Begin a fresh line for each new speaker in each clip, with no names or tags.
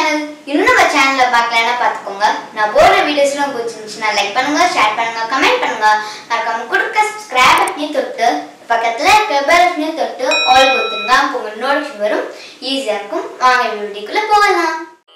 Channel இன்னும் நம்ம சேனலை பார்க்கலன்னா பார்த்துக்கோங்க நான் போடுற வீடியோஸ்லாம் பிடிச்சிருந்துச்சுன்னா லைக் பண்ணுங்க ஷேர் பண்ணுங்க கமெண்ட் பண்ணுங்க மறக்காம கொடுக்க சப்ஸ்கிரைப் பண்ணி தொட்டு பக்கத்தில் இருக்க பெல் பண்ணி தொட்டு ஆல் கொடுத்துருங்க அப்போ உங்களுக்கு நோட்டிஃபிகேஷன் வரும் ஈஸியாக இருக்கும் வாங்க வீடியோக்குள்ளே போகலாம்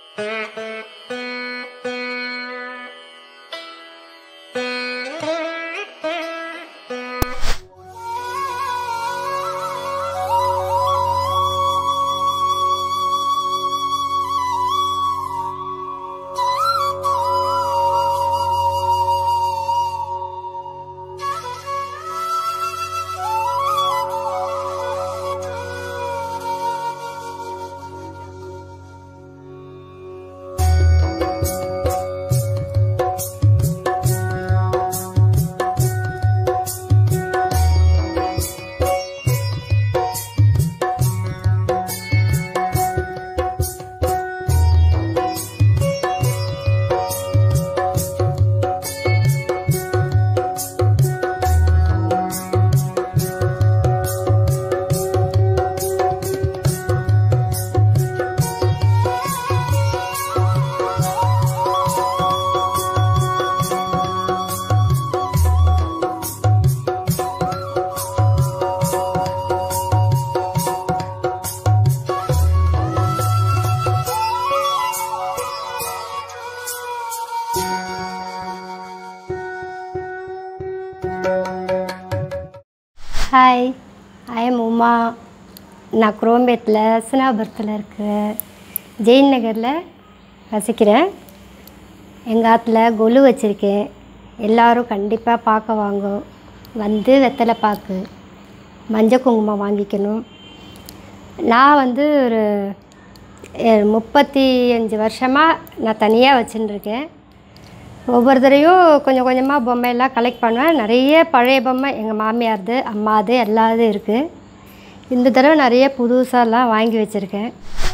ஹாய் ஐ எம் உமா நான் குரோம்பேட்டில் சினாபுரத்தில் இருக்க ஜெயின் நகரில் வசிக்கிறேன் எங்கள் ஆற்றுல கொலு வச்சுருக்கேன் எல்லோரும் கண்டிப்பாக பார்க்க வாங்க வந்து வெத்தலை பாக்கு மஞ்சள் குங்குமம் வாங்கிக்கணும் நான் வந்து ஒரு எ- முப்பத்தி அஞ்சு வருஷமாக நான் தனியாக வச்சுட்டுருக்கேன் ஒவ்வொரு தடவையும் கொஞ்சம் கொஞ்சமாக பொம்மையெல்லாம் கலெக்ட் பண்ணுவேன் நிறைய பழைய பொம்மை எங்கள் மாமியார்து அம்மாது எல்லாது இருக்குது இந்த தடவை நிறைய புதுசாலாம் வாங்கி வச்சுருக்கேன்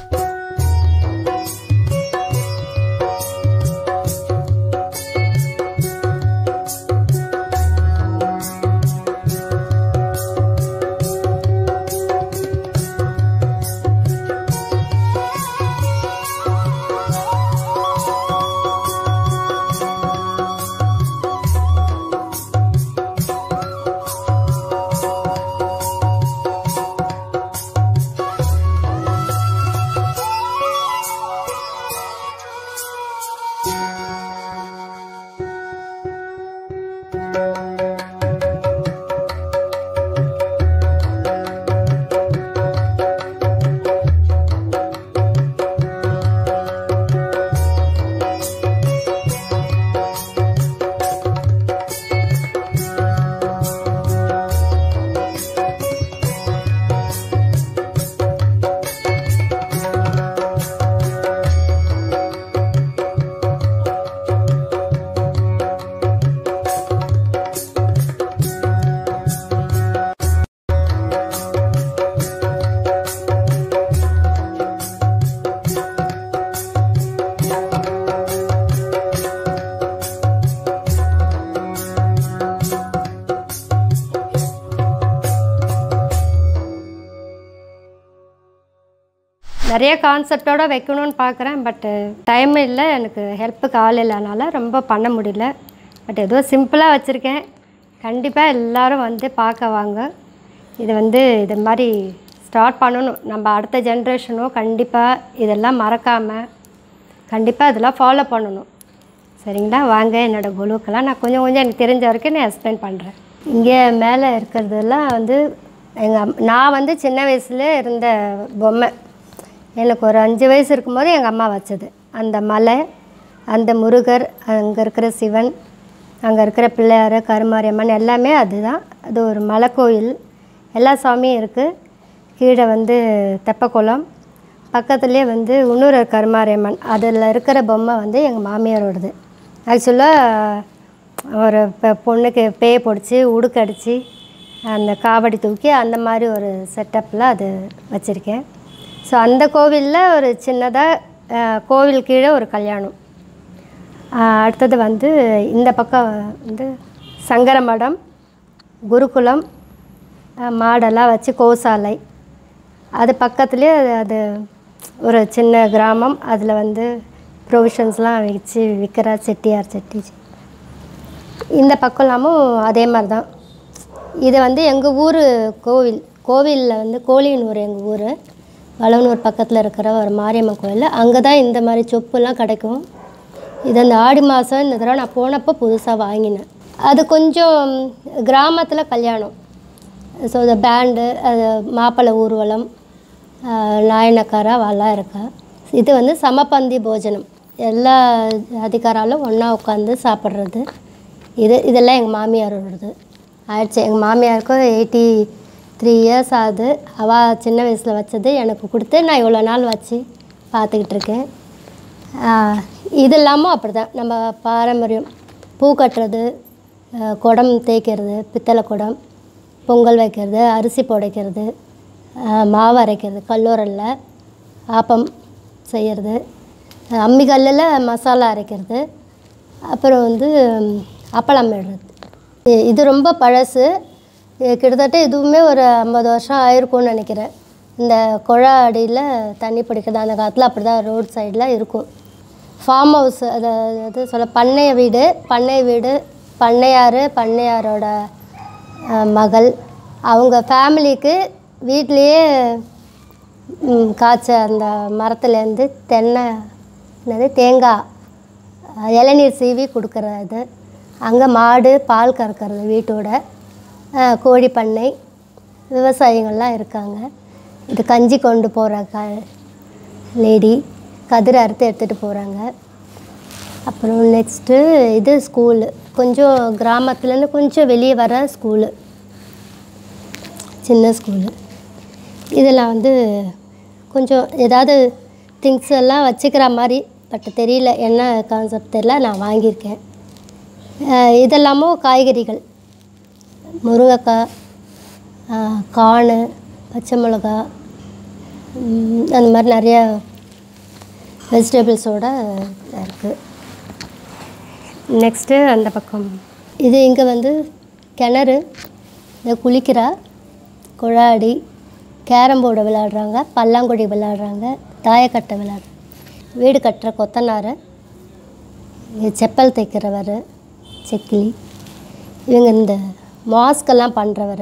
நிறைய கான்செப்டோட வைக்கணும்னு பார்க்குறேன் பட்டு டைம் இல்லை எனக்கு ஹெல்ப்புக்கு ஆள் இல்லைனால ரொம்ப பண்ண முடியல பட் ஏதோ சிம்பிளாக வச்சுருக்கேன் கண்டிப்பாக எல்லாரும் வந்து பார்க்க வாங்க இது வந்து இது மாதிரி ஸ்டார்ட் பண்ணணும் நம்ம அடுத்த ஜென்ரேஷனும் கண்டிப்பாக இதெல்லாம் மறக்காமல் கண்டிப்பாக இதெல்லாம் ஃபாலோ பண்ணணும் சரிங்களா வாங்க என்னோடய குழுக்கெல்லாம் நான் கொஞ்சம் கொஞ்சம் எனக்கு தெரிஞ்ச வரைக்கும் நான் எக்ஸ்பிளைன் பண்ணுறேன் இங்கே மேலே இருக்கிறதெல்லாம் வந்து எங்கள் நான் வந்து சின்ன வயசுல இருந்த பொம்மை எனக்கு ஒரு அஞ்சு வயசு இருக்கும்போது எங்கள் அம்மா வச்சது அந்த மலை அந்த முருகர் அங்கே இருக்கிற சிவன் அங்கே இருக்கிற பிள்ளையார் கருமாரியம்மன் எல்லாமே அதுதான் அது ஒரு மலை கோயில் எல்லா சாமியும் இருக்குது கீழே வந்து தெப்பக்குளம் பக்கத்துலேயே வந்து இன்னொரு கருமாரியம்மன் அதில் இருக்கிற பொம்மை வந்து எங்கள் மாமியாரோடது ஆக்சுவலாக ஒரு பெ- பொண்ணுக்கு பேய் பிடிச்சி உடுக்கடிச்சு அந்த காவடி தூக்கி அந்த மாதிரி ஒரு செட்டப்பில் அது வச்சுருக்கேன் ஸோ அந்த கோவிலில் ஒரு சின்னதாக கோவில் கீழே ஒரு கல்யாணம் ஆஹ் அடுத்தது வந்து இந்த பக்கம் வந்து சங்கர மடம் குருகுலம் ஆஹ் மாடெல்லாம் வச்சு கோசாலை அது பக்கத்துலேயே அது- அது ஒரு சின்ன கிராமம் அதில் வந்து ப்ரொவிஷன்ஸ்லாம் வச்சு விற்கிற செட்டியார் செட்டி இந்த பக்கம்லாமும் அதே மாதிரி தான் இது வந்து எங்கள் ஊர் கோவில் கோவிலில் வந்து கோழியனூர் எங்கள் ஊர் வளவனூர் பக்கத்தில் இருக்கிற ஒரு மாரியம்மன் கோயில் அங்கே தான் இந்த மாதிரி சொப்புலாம் கிடைக்கும் இது அந்த ஆடி மாதம் இந்த தடவை நான் போனப்போ புதுசாக வாங்கினேன் அது கொஞ்சம் கிராமத்தில் கல்யாணம் ஸோ இந்த பேண்டு அது மாப்பிள்ளை ஊர்வலம் ஆஹ் நாயனக்காரா அவெல்லாம் இருக்கா இது வந்து சமபந்தி போஜனம் எல்லா அதிகாராலும் ஒன்றா உட்காந்து சாப்பிட்றது இது இதெல்லாம் எங்கள் மாமியாரோடது ஆயிடுச்சு எங்கள் மாமியாருக்கும் எயிட்டி த்ரீ இயர்ஸ் ஆகுது அவள் சின்ன வயசில் வச்சது எனக்கு கொடுத்து நான் இவ்வளோ நாள் வச்சு பார்த்துக்கிட்டு இருக்கேன் ஆஹ் இது இல்லாமல் அப்படி தான் நம்ம பாரம்பரியம் பூ கட்டுறது ஆஹ் குடம் தேய்க்கிறது பித்தளை குடம் பொங்கல் வைக்கிறது அரிசி புடைக்கிறது ஆஹ் மாவு அரைக்கிறது கல்லூரலில் ஆப்பம் செய்கிறது அம்மிக்கல்லில் மசாலா அரைக்கிறது அப்புறம் வந்து ம், அப்பளம் இடுறது இ- இது ரொம்ப பழசு இது கிட்டத்தட்ட இதுவுமே ஒரு ஐம்பது வருஷம் ஆயிருக்கும்னு நினைக்கிறேன் இந்த குழா அடியில் தண்ணி பிடிக்கிறது அந்த காலத்தில் அப்படி தான் ரோட் சைடில் இருக்கும் ஃபார்ம் ஹவுஸ் அது அது சொல்ல பண்ணைய வீடு பண்ணை வீடு பண்ணையார் பண்ணையாரோட அஹ், மகள் அவங்க ஃபேமிலிக்கு வீட்லேயே ம், காய்ச்ச அந்த மரத்துலேருந்து தென்னை என்னது தேங்காய் அஹ், இளநீர் சீவி கொடுக்கறது அங்கே மாடு பால் கறக்கிறது வீட்டோட அஹ், கோழி பண்ணை விவசாயிகள்லாம் இருக்காங்க இது கஞ்சி கொண்டு போகிற க லேடி கதிர் அறுத்து எடுத்துகிட்டு போகிறாங்க அப்புறம் நெக்ஸ்ட்டு இது ஸ்கூலு கொஞ்சம் கிராமத்துலேருந்து கொஞ்சம் வெளியே வர ஸ்கூலு சின்ன ஸ்கூலு இதில் வந்து கொஞ்சம் ஏதாவது திங்ஸ் எல்லாம் வச்சுக்கிற மாதிரி பட் தெரியல என்ன கான்செப்ட் தெரியல நான் வாங்கியிருக்கேன் அஹ் இதெல்லாமும் காய்கறிகள் முருங்கைக்காய் அஹ் காணு பச்சை மிளகா ம், அந்த மாதிரி நிறைய வெஜிடபிள்ஸோட இருக்குது நெக்ஸ்ட்டு அந்த பக்கம் இது இங்கே வந்து கிணறு இதை குளிக்கிறா குழாடி கேரம் போர்டு விளையாடுறாங்க பல்லாங்குழி விளையாடுறாங்க தாயக்கட்டை விளையாடுறாங்க வீடு கட்டுற கொத்தனார் இங்க செப்பல் தைக்கிறவர் செக்கிலி இவங்க இந்த மாஸ்கெல்லாம் பண்ணுறவர்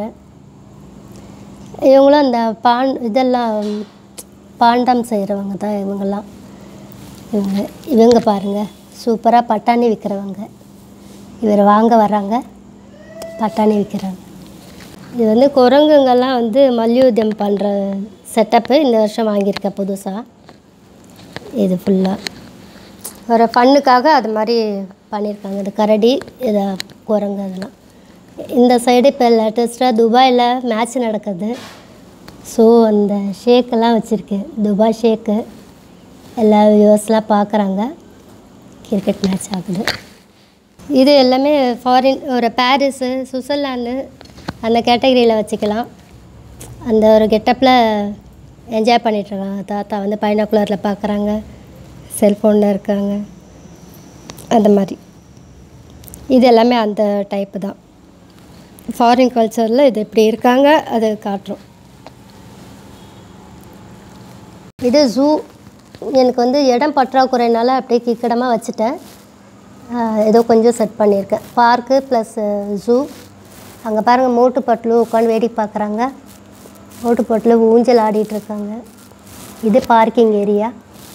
இவங்களும் அந்த பான் இதெல்லாம் பாண்டம் செய்கிறவங்க தான் இவங்கெல்லாம் இவங்க இவங்க பாருங்கள் சூப்பராக பட்டாணி விற்கிறவங்க இவர் வாங்க வர்றாங்க பட்டாணி விற்கிறாங்க இது வந்து குரங்குங்கெல்லாம் வந்து மல்யுத்தம் பண்ணுற செட்டப்பு இந்த வருஷம் வாங்கியிருக்கேன் புதுசாக இது ஃபுல்லாக ஒரு ஃபன்னுக்காக அது மாதிரி பண்ணியிருக்காங்க இது கரடி இதை குரங்கு அதெல்லாம் இந்த சைடு இப்போ லேட்டஸ்ட்டாக துபாயில் மேட்ச் நடக்குது ஸோ அந்த ஷேக்கெல்லாம் வச்சுருக்கு துபாய் ஷேக்கு எல்லா வியூவர்ஸ்லாம் பார்க்குறாங்க கிரிக்கெட் மேட்ச் ஆகுது இது எல்லாமே ஃபாரின் ஒரு பாரிஸு சுவிட்சர்லாந்து அந்த கேட்டகரியில் வச்சுக்கலாம் அந்த ஒரு கெட்டப்பில் என்ஜாய் பண்ணிகிட்ருக்காங்க தாத்தா வந்து பைனாக்குலரில் பார்க்குறாங்க செல்ஃபோனில் இருக்காங்க அந்த மாதிரி இது எல்லாமே அந்த டைப்பு தான் ஃபாரின் கல்ச்சரில் இது இப்படி இருக்காங்க அது காட்டுறோம் இது ஜூ எனக்கு வந்து இடம் பற்றாக்குறைனால அப்படியே கிக்கடமாக வச்சுட்டேன் ஆஹ் ஏதோ கொஞ்சம் செட் பண்ணியிருக்கேன் பார்க்கு ப்ளஸ் ஜூ அங்கே பாருங்கள் மோட்டு பட்டிலு உட்காந்து வேடிக்கை பார்க்குறாங்க மோட்டு பட்டில் ஊஞ்சல் ஆடிட்டு இருக்காங்க இது பார்க்கிங் ஏரியா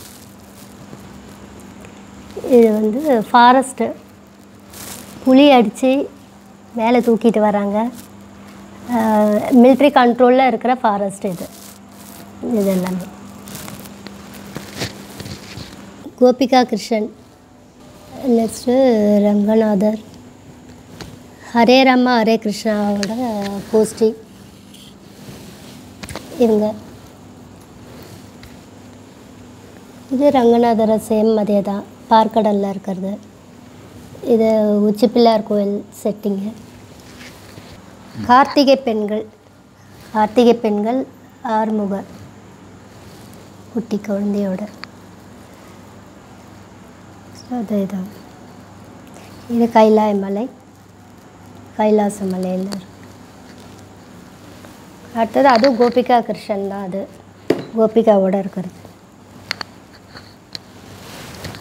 இது வந்து ஃபாரஸ்ட்டு புலி அடித்து மேலே தூக்கிட்டு வராங்க மிலிட்ரி கண்ட்ரோலில் இருக்கிற ஃபாரஸ்ட் இது இது எல்லாமே கோபிகா கிருஷ்ணன் நெக்ஸ்ட்டு ரங்கநாதர் ஹரே ராமா ஹரே கிருஷ்ணாவோட கோஷ்டி இவங்க இது ரங்கநாதர சேம் அதே தான் பார்க்கடலில் இருக்கிறது இது உச்சி பிள்ளையார் கோயில் செட்டிங்கு கார்த்திகை பெண்கள் கார்த்திகை பெண்கள் ஆறுமுக குட்டி குழந்தையோட So, அது இதான் இது கைலாய மலை கைலாச மலையில் இருக்கு. அடுத்தது அதுவும் கோபிகா கிருஷ்ணன் தான் அது கோபிகாவோட இருக்கிறது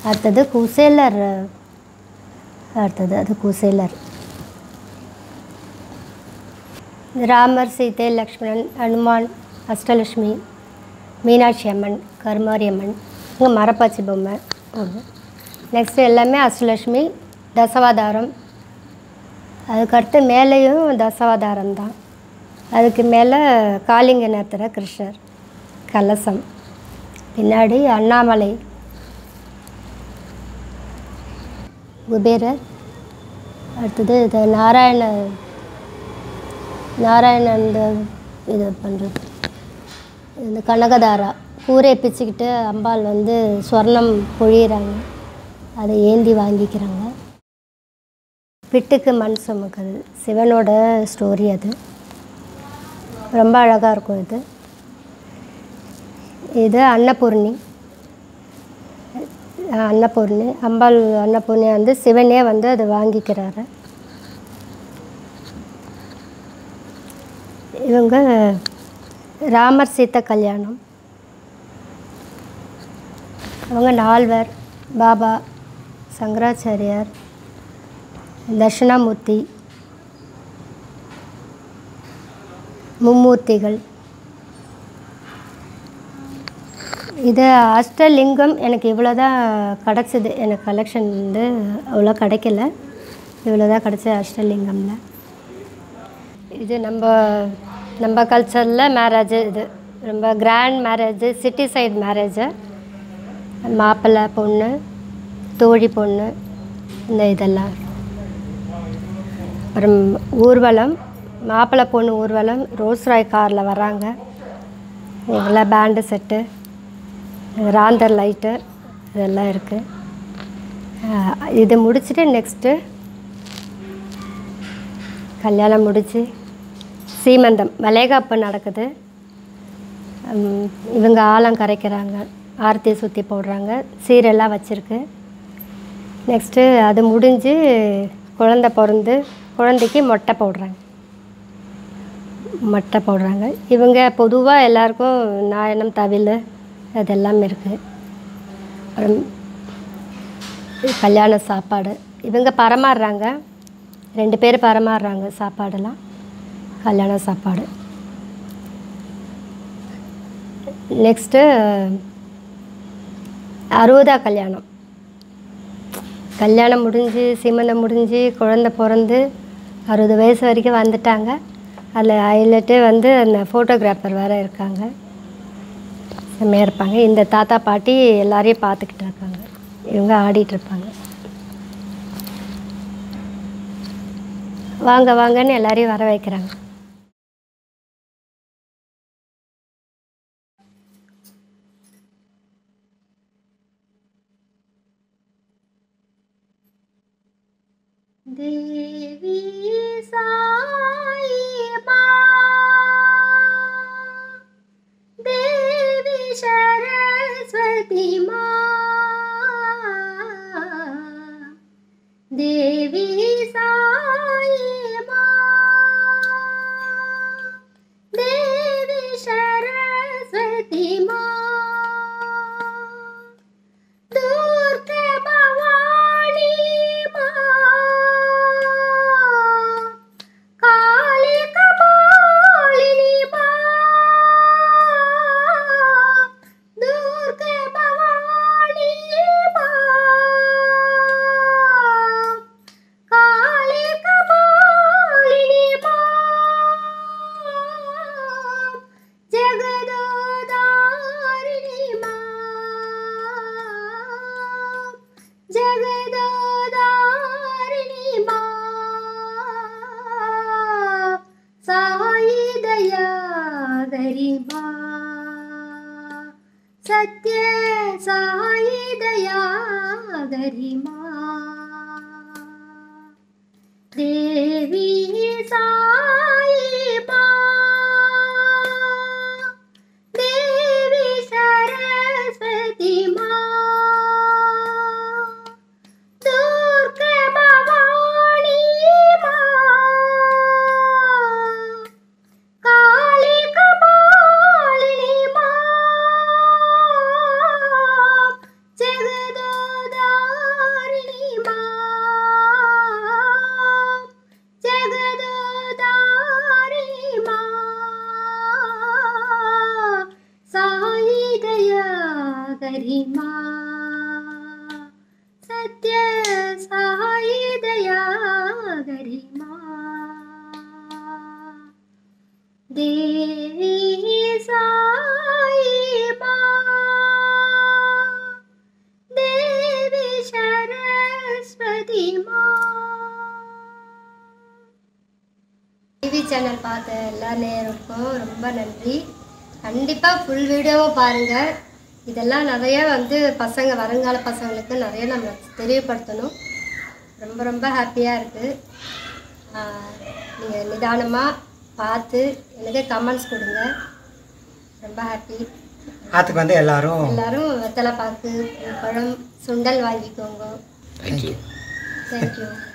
அடுத்தது குசேலர் அடுத்தது அது குசேலர் ராமர் சீதை லக்ஷ்மணன் ஹனுமான் அஷ்டலட்சுமி மீனாட்சி அம்மன் கருமாரி அம்மன் இங்கே மரப்பாச்சி பொம்மை ஒன்று நெக்ஸ்ட்டு எல்லாமே அஷ்டலட்சுமி தசவாதாரம் அதுக்கடுத்து மேலேயும் தசவாதாரம் தான் அதுக்கு மேலே காளிங்க நேத்திர கிருஷ்ணர் கலசம் பின்னாடி அண்ணாமலை குபேரர் அடுத்தது இது நாராயண நாராயணன் இந்த இது பண்ணுறது இந்த கனகதாரா கூரை பிச்சுக்கிட்டு அம்பாள் வந்து ஸ்வர்ணம் பொழியிறாங்க அதை ஏந்தி வாங்கிக்கிறாங்க பிட்டுக்கு மண் சுமக்குது சிவனோட ஸ்டோரி அது ரொம்ப அழகாக இருக்கும் இது இது அன்னபூர்ணி அஹ் அன்னபூர்ணி அம்பாள் அன்னபூர்ணி வந்து சிவனே வந்து அதை வாங்கிக்கிறாரு இவங்க ராமர் சீத்த கல்யாணம் அவங்க நால்வர் பாபா சங்கராச்சாரியார் தட்சிணாமூர்த்தி மும்மூர்த்திகள் இது அஷ்டலிங்கம் எனக்கு இவ்வளோ தான் கிடச்சிது எனக்கு கலெக்ஷன் வந்து அவ்வளோ கிடைக்கல இவ்வளோ தான் கிடச்ச அஷ்டலிங்கம்ல இது நம்ம நம்ம கல்ச்சரில் மேரேஜ் இது ரொம்ப grand marriage city side marriage மாப்பிள்ளை பொண்ணு தோழி பொண்ணு இந்த இதெல்லாம் அப்புறம் ஊர்வலம் மாப்பிள்ளை பொண்ணு ஊர்வலம் ரோஸ் ராய் காரில் வராங்க இதெல்லாம் பேண்டு செட்டு ராந்தர் லைட்டு இதெல்லாம் இருக்குது இது முடிச்சுட்டு நெக்ஸ்ட்டு கல்யாணம் முடிச்சு சீமந்தம் வளைகாப்பு நடக்குது உம், இவங்க ஆலம் கரைக்கிறாங்க ஆரத்தி சுற்றி போடுறாங்க சீரெல்லாம் வச்சுருக்கு நெக்ஸ்ட்டு அது முடிஞ்சு குழந்த பிறந்து குழந்தைக்கு மொட்டை போடுறாங்க மொட்டை போடுறாங்க இவங்க பொதுவாக எல்லாருக்கும் நாயனம் தவில் அதெல்லாம் இருக்குது அப்புறம் கல்யாண சாப்பாடு இவங்க பரமாறுறாங்க ரெண்டு பேர் பரமாறுறாங்க சாப்பாடெல்லாம் கல்யாண சாப்பாடு நெக்ஸ்ட்டு அறுபதா கல்யாணம் கல்யாணம் முடிஞ்சு சீமந்தம் முடிஞ்சு குழந்த பிறந்து அறுபது வயசு வரைக்கும் வந்துட்டாங்க அதில் ஹைலைட்டே வந்து அந்த ஃபோட்டோகிராஃபர் வேறு இருக்காங்க செம்மையாக இருப்பாங்க இந்த தாத்தா பாட்டி எல்லாரையும் பார்த்துக்கிட்டு இருக்காங்க இவங்க ஆடிட்டு இருப்பாங்க வாங்க வாங்கன்னு எல்லாரையும் வர வைக்கிறாங்க தேவி சாயிபா தேவி சரஸ்வதி மா தேவி சாயிபா தேவி சரஸ்வதி மா துர்க பவானி மா காளி கபாலினி மா துர்க பவானி மா காளி கபாலினி மா ஜெகதோதாரிணி மா ஜெகதோதாரிணி மா சாயி தயாகரி மா சத்ய சாயி தயாகரி மா தேவி சாயி மா தேவி சரஸ்வதி மா துர்க பவானி மா காளி கபாலினி மா ஜெகதோதாரிணி गरिमा सत्य साई दया गरिमा देवी साई माँ देवी सरस्वती माँ டிவி சேனல் பார்த்த எல்லா நேருக்கும் ரொம்ப நன்றி கண்டிப்பாக ஃபுல் வீடியோவும் பாருங்கள் இதெல்லாம் நிறைய வந்து பசங்க வருங்கால பசங்களுக்கு நிறைய நம்ம தெரியப்படுத்தணும் ரொம்ப ரொம்ப ஹாப்பியாக இருக்குது நீங்கள் நிதானமாக பார்த்து எனக்கு கமெண்ட்ஸ் கொடுங்க ரொம்ப ஹாப்பி
ஆத்துக்கு வந்து எல்லாரும்
எல்லாரும் வெத்தலை பாக்கு பழம் சுண்டல் வாங்கிக்கோங்க
தேங்க்யூ
தேங்க்யூ